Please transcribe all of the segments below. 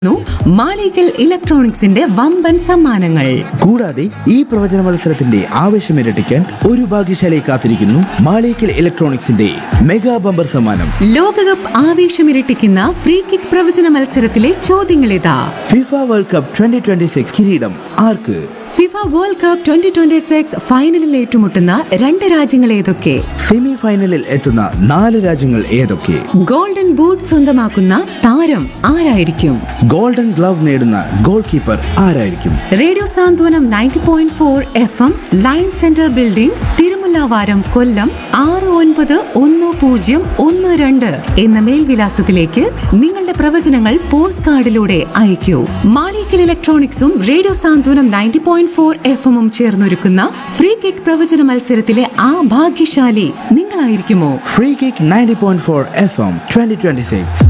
മാളികൽ ഇലക്ട്രോണിക്സിന്റെ വമ്പൻ സമ്മാനങ്ങൾ കൂടാതെ ഈ പ്രവചന മത്സരത്തിന്റെ ആവേശം ഇരട്ടിക്കാൻ ഒരു ഭാഗ്യശാലയെ കാത്തിരിക്കുന്നു മാളിക്കൽ ഇലക്ട്രോണിക്സിന്റെ മെഗാ ബമ്പർ സമ്മാനം ലോകകപ്പ് ആവേശമിരട്ടിക്കുന്ന ഫ്രീ കിക്ക് പ്രവചന മത്സരത്തിലെ ചോദ്യങ്ങളിതാ FIFA World Cup twenty twenty six കിരീടം ആർക്ക് FIFA World Cup twenty twenty six ഫൈനലിൽ ഏറ്റുമുട്ടുന്ന രണ്ട് രാജ്യങ്ങൾ ഏതൊക്കെ സെമി ഫൈനലിൽ എത്തുന്ന നാല് രാജ്യങ്ങൾ ഏതൊക്കെ ഗോൾഡൻ ബൂട്ട് സ്വന്തമാക്കുന്ന താരം ആരായിരിക്കും ഗോൾഡൻ ഗ്ലവ് നേടുന്ന ഗോൾ കീപ്പർ ആരായിരിക്കും radio Santhwanam ninety point four F M line centre building Thirumullavaram Kollam ആറ് ഒൻപത് ഒന്ന് പൂജ്യം ഒന്ന് രണ്ട് എന്ന മേൽവിലാസത്തിലേക്ക് നിങ്ങളുടെ പ്രവചനങ്ങൾ പോസ്റ്റ് കാർഡിലൂടെ അയക്കൂ മാളിക്കൽ ഇലക്ട്രോണിക്സും radio Santhwanam ninety point four F എമ്മും ചേർന്നൊരുക്കുന്ന ഫ്രീ കിക്ക് പ്രവചന മത്സരത്തിലെ ആ ഭാഗ്യശാലി നിങ്ങളായിരിക്കുമോ free kick ninety point four F M twenty twenty six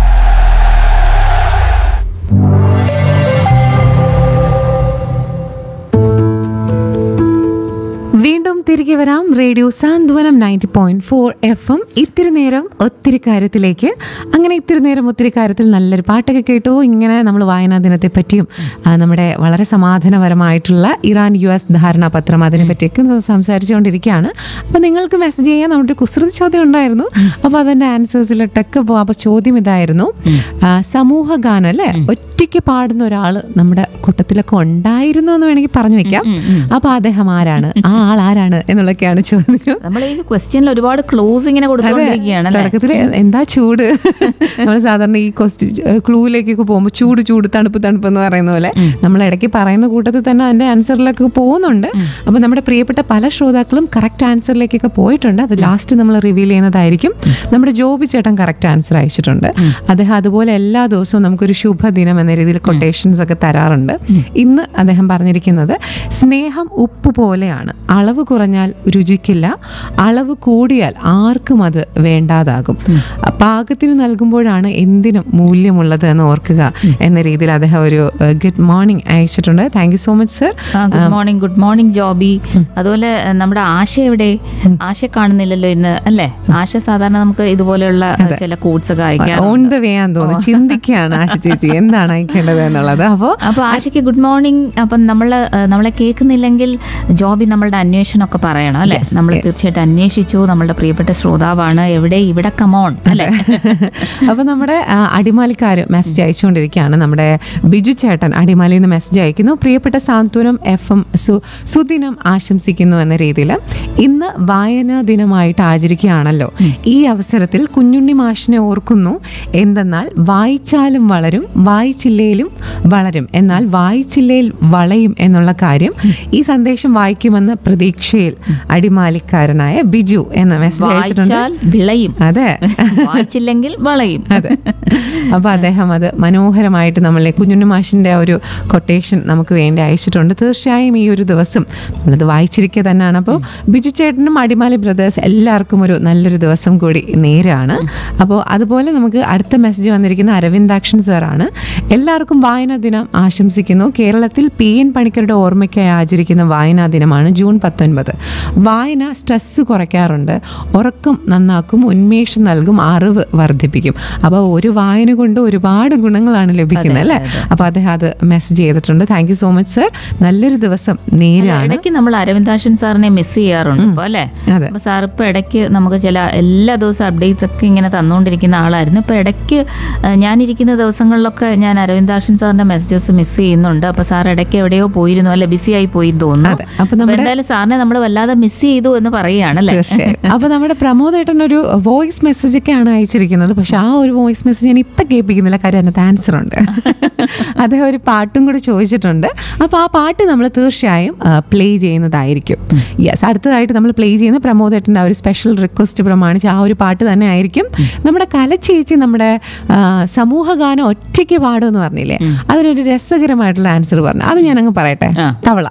വീണ്ടും തിരികെ വരാം radio Santhwanam ninety point four F M ഇത്തിരി നേരം ഒത്തിരി കാര്യത്തിലേക്ക് അങ്ങനെ ഇത്തിരി നേരം ഒത്തിരി കാര്യത്തിൽ നല്ലൊരു പാട്ടൊക്കെ കേട്ടു ഇങ്ങനെ നമ്മൾ വായനാ ദിനത്തെ പറ്റിയും ആ, നമ്മുടെ വളരെ സമാധാനപരമായിട്ടുള്ള ഇറാൻ യു എസ് ധാരണാപത്രം അതിനെ പറ്റിയൊക്കെ നമ്മൾ സംസാരിച്ചുകൊണ്ടിരിക്കുകയാണ് അപ്പോൾ നിങ്ങൾക്ക് മെസ്സേജ് ചെയ്യാൻ നമ്മുടെ കുസൃതി ചോദ്യം ഉണ്ടായിരുന്നു അപ്പോൾ അതിൻ്റെ ആൻസേഴ്സിലിട്ടൊക്കെ പോകാം അപ്പോൾ ചോദ്യം ഇതായിരുന്നു ആ, സമൂഹ ഗാനം അല്ലേ ഒറ്റയ്ക്ക് പാടുന്ന ഒരാൾ നമ്മുടെ കൂട്ടത്തിലൊക്കെ ഉണ്ടായിരുന്നു എന്ന് വേണമെങ്കിൽ പറഞ്ഞു വെക്കാം അപ്പോൾ അദ്ദേഹം ആരാണ് ആ ആൾ ആരാണ് എന്നുള്ളതൊക്കെയാണ് ചോദ്യം നമ്മൾ ഈ ക്വസ്റ്റ്യനിൽ ഒരുപാട് ക്ലോസ് ഇങ്ങനെ കൊടുത്തുകൊണ്ടിരിക്കുകയാണ് അല്ലേ തുടക്കത്തിൽ എന്താ ചൂട് നമ്മൾ സാധാരണ ഈ ക്വസ്റ്റ്യൻ ക്ലൂവിലേക്കൊക്കെ പോകുമ്പോൾ ചൂട് ചൂട് തണുപ്പ് തണുപ്പ് എന്ന് പറയുന്ന പോലെ നമ്മൾ ഇടയ്ക്ക് പറയുന്ന കൂട്ടത്തിൽ തന്നെ അതിന്റെ ആൻസറിലൊക്കെ പോകുന്നുണ്ട് അപ്പോൾ നമ്മുടെ പ്രിയപ്പെട്ട പല ശ്രോതാക്കളും കറക്റ്റ് ആൻസറിലേക്കൊക്കെ പോയിട്ടുണ്ട് അത് ലാസ്റ്റ് നമ്മൾ റിവീൽ ചെയ്യുന്നതായിരിക്കും നമ്മുടെ ജോബി ചേട്ടൻ കറക്റ്റ് ആൻസർ അയച്ചിട്ടുണ്ട് അദ്ദേഹം അതുപോലെ എല്ലാ ദിവസവും നമുക്കൊരു ശുഭദിനം എന്ന രീതിയിൽ കൊട്ടേഷൻസ് ഒക്കെ തരാറുണ്ട് ഇന്ന് അദ്ദേഹം പറഞ്ഞിരിക്കുന്നത് സ്നേഹം ഉപ്പ് പോലെയാണ് അളവ് കുറഞ്ഞാൽ രുചിക്കില്ല അളവ് കൂടിയാൽ ആർക്കും അത് വേണ്ടാതാകും പാകത്തിന് നൽകുമ്പോഴാണ് എന്തിനും മൂല്യമുള്ളത് എന്ന് ഓർക്കുക എന്ന രീതിയിൽ അദ്ദേഹം ഒരു ഗുഡ് മോർണിംഗ് അയച്ചിട്ടുണ്ട് thank you so much sir good morning good morning Joby അതുപോലെ അഹ് നമ്മുടെ ആശ എവിടെ ആശ കാണുന്നില്ലല്ലോ ഇന്ന് അല്ലേ ആശ സാധാരണ നമുക്ക് ഇതുപോലെയുള്ള അഹ് ചില കോഡ്സ് ഒക്കെ അയക്കാം ഓൺ ദ വേ ആണെന്ന് തോന്നുന്നു ചിന്തിക്കുകയാണ് ആശ ചേച്ചി എന്താണ് അയക്കേണ്ടത് എന്നുള്ളത് അപ്പോൾ അപ്പൊ ആശയ്ക്ക് ഗുഡ് മോർണിംഗ് അപ്പം നമ്മള് അഹ് നമ്മളെ കേൾക്കുന്നില്ലെങ്കിൽ ജോബി നമ്മളുടെ അന്വേഷണമൊക്കെ പറയണം അല്ലെ നമ്മൾ തീർച്ചയായിട്ടും അന്വേഷിച്ചു നമ്മളുടെ പ്രിയപ്പെട്ട ശ്രോതാവാണ് എവിടെ ഇവിടെ കമോൺ അല്ലെ അപ്പൊ നമ്മുടെ ആ, അടിമാലിക്കാർ മെസ്സേജ് അയച്ചുകൊണ്ടിരിക്കുകയാണ് നമ്മുടെ ബിജു ചേട്ടൻ അടിമാലിയിൽ നിന്ന് മെസ്സേജ് അയക്കുന്നു പ്രിയപ്പെട്ട സാന്ത്വനം എഫ് എം സു സുദിനം ആശംസിക്കുന്നു എന്ന രീതിയിൽ ഇന്ന് വായനാ ദിനമായിട്ട് ആചരിക്കുകയാണല്ലോ ഈ അവസരത്തിൽ കുഞ്ഞുണ്ണി മാഷിനെ ഓർക്കുന്നു എന്തെന്നാൽ വായിച്ചാലും വളരും വായിച്ചില്ലേലും വളരും എന്നാൽ വായിച്ചില്ലേൽ വളയും എന്നുള്ള കാര്യം ഈ സന്ദേശം വായിക്കുമെന്ന പ്രതീക്ഷയിൽ അടിമാലിക്കാരനായ ബിജു എന്ന മെസ്സേജ് അയച്ചിട്ടുണ്ട് വായിച്ചാൽ വിളയും അതെ വായിച്ചില്ലെങ്കിൽ വളയും അതെ അപ്പൊ അദ്ദേഹം അത് മനോഹരമായിട്ട് നമ്മളെ കുഞ്ഞുണ്ണി മാഷിന്റെ ആ ഒരു കൊട്ടേഷൻ നമുക്ക് വേണ്ടി അയച്ചിട്ടുണ്ട് തീർച്ചയായും ഈ ഒരു ദിവസം നമ്മളത് വായിച്ചിരിക്കുക തന്നെയാണ് അപ്പോൾ ബിജു ചേട്ടനും അടിമാലി ബ്രദേഴ്സ് എല്ലാവർക്കും ഒരു നല്ലൊരു ദിവസം കൂടി നേരാണ് അപ്പോൾ അതുപോലെ നമുക്ക് അടുത്ത മെസ്സേജ് വന്നിരിക്കുന്ന അരവിന്ദാക്ഷൻ സാറാണ് എല്ലാവർക്കും വായനാ ദിനം ആശംസിക്കുന്നു കേരളത്തിൽ പി എൻ പണിക്കരുടെ ഓർമ്മയ്ക്കായി ആചരിക്കുന്ന വായനാ ദിനമാണ് ജൂൺ പത്തൊൻപത് വായന സ്ട്രെസ് കുറയ്ക്കാറുണ്ട് ഉറക്കം നന്നാക്കും ഉന്മേഷം നൽകും അറിവ് വർദ്ധിപ്പിക്കും അപ്പോൾ ഒരു വായന കൊണ്ട് ഒരുപാട് ഗുണങ്ങളാണ് ലഭിക്കുന്നത് അല്ലേ അപ്പോൾ അദ്ദേഹം അത് മെസ്സേജ് ചെയ്തിട്ടുണ്ട് thank you so much sir നല്ലൊരു ദിവസം നേരാണ് ഇടയ്ക്ക് നമ്മൾ അരവിന്ദാഷൻ സാറിനെ മിസ് ചെയ്യാറുണ്ട് ഇപ്പൊ അല്ലെ അതെ. അപ്പൊ സാർ ഇപ്പൊ ഇടയ്ക്ക് നമുക്ക് ചില എല്ലാ ദിവസവും അപ്ഡേറ്റ്സ് ഒക്കെ ഇങ്ങനെ തന്നുകൊണ്ടിരിക്കുന്ന ആളായിരുന്നു ഇപ്പൊ ഇടയ്ക്ക് ആ, ഞാനിരിക്കുന്ന ദിവസങ്ങളിലൊക്കെ ഞാൻ അരവിന്ദാഷൻ സാറിന്റെ മെസ്സേജസ് മിസ് ചെയ്യുന്നുണ്ട് അപ്പൊ സാർ ഇടയ്ക്ക് എവിടെയോ പോയിരുന്നു അല്ലെ ബിസി ആയി പോയി എന്ന് തോന്നുന്നു അതെ. അപ്പൊ അപ്പൊ നമ്മുടെ- എന്തായാലും സാറിനെ നമ്മൾ വല്ലാതെ മിസ് ചെയ്തു എന്ന് പറയുകയാണല്ലേ തീർച്ചയായും അപ്പൊ നമ്മുടെ പ്രമോദ് ഏട്ടൻ ഒരു വോയിസ് മെസ്സേജ് ഒക്കെയാണ് അയച്ചിരിക്കുന്നത് പക്ഷെ ആ ഒരു വോയിസ് മെസ്സേജ് ഞാൻ ഇപ്പൊ കേൾപ്പിക്കുന്നില്ല കാര്യം അതിനകത്ത് ആൻസർ ഉണ്ട് അദ്ദേഹം ഒരു പാട്ടും കൂടി ചോദിച്ചിട്ടുണ്ട് അപ്പൊ ആ പാട്ട് നമ്മൾ തീർച്ചയായും പ്ലേ ചെയ്യുന്നതായിരിക്കും യെസ് അടുത്തതായിട്ട് നമ്മൾ പ്ലേ ചെയ്യുന്ന പ്രമോദ് ഏട്ടൻ്റെ ആ ഒരു സ്പെഷ്യൽ റിക്വസ്റ്റ് പ്രമാണിച്ച് ആ ഒരു പാട്ട് തന്നെ ആയിരിക്കും നമ്മുടെ കലച്ചേച്ചി നമ്മുടെ ആ, സമൂഹഗാനം ഒറ്റയ്ക്ക് പാടും എന്ന് പറഞ്ഞില്ലേ അതിനൊരു രസകരമായിട്ടുള്ള ആൻസർ പറഞ്ഞു അത് ഞാൻ അങ്ങ് പറയട്ടെ ആ. തവള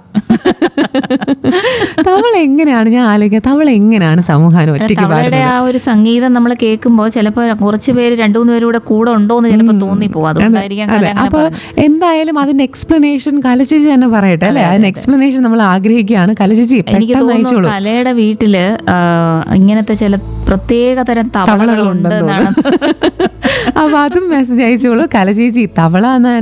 തവള എങ്ങനെയാണ് ഞാൻ ആലോചിക്കുക തവള എങ്ങനെയാണ് സമൂഹാനം ഒറ്റയ്ക്ക് തവളയുടെ പാടുന്നത് ആ ഒരു സംഗീതം നമ്മൾ കേൾക്കുമ്പോൾ ചിലപ്പോൾ കുറച്ച് പേര് രണ്ടു മൂന്ന് പേരും കൂടെ കൂടെ ഉണ്ടോ എന്ന് ചിലപ്പോൾ തോന്നിപ്പോവും അതുകൊണ്ടായിരിക്കാം അതെ കല അങ്ങനെ അപ്പൊ പറഞ്ഞത്. എന്തായാലും അതിന്റെ എക്സ്പ്ലനേഷൻ കലചേച്ചി തന്നെ പറയട്ടെ അല്ലെ അതിന്റെ എക്സ്പ്ലനേഷൻ നമ്മൾ ആഗ്രഹിക്കുകയാണ് കലചേച്ചി എനിക്ക് പെട്ടെന്ന് തോന്നുന്നു അയച്ചോളൂ കലയുടെ വീട്ടില് ആ, ഇങ്ങനത്തെ ചില പ്രത്യേക തരം തവളകളുണ്ട് തവളകളുണ്ടെന്ന് എന്നാണ് അപ്പൊ അതും മെസ്സേജ് അയച്ചോളൂ കലചേച്ചി തവള എന്ന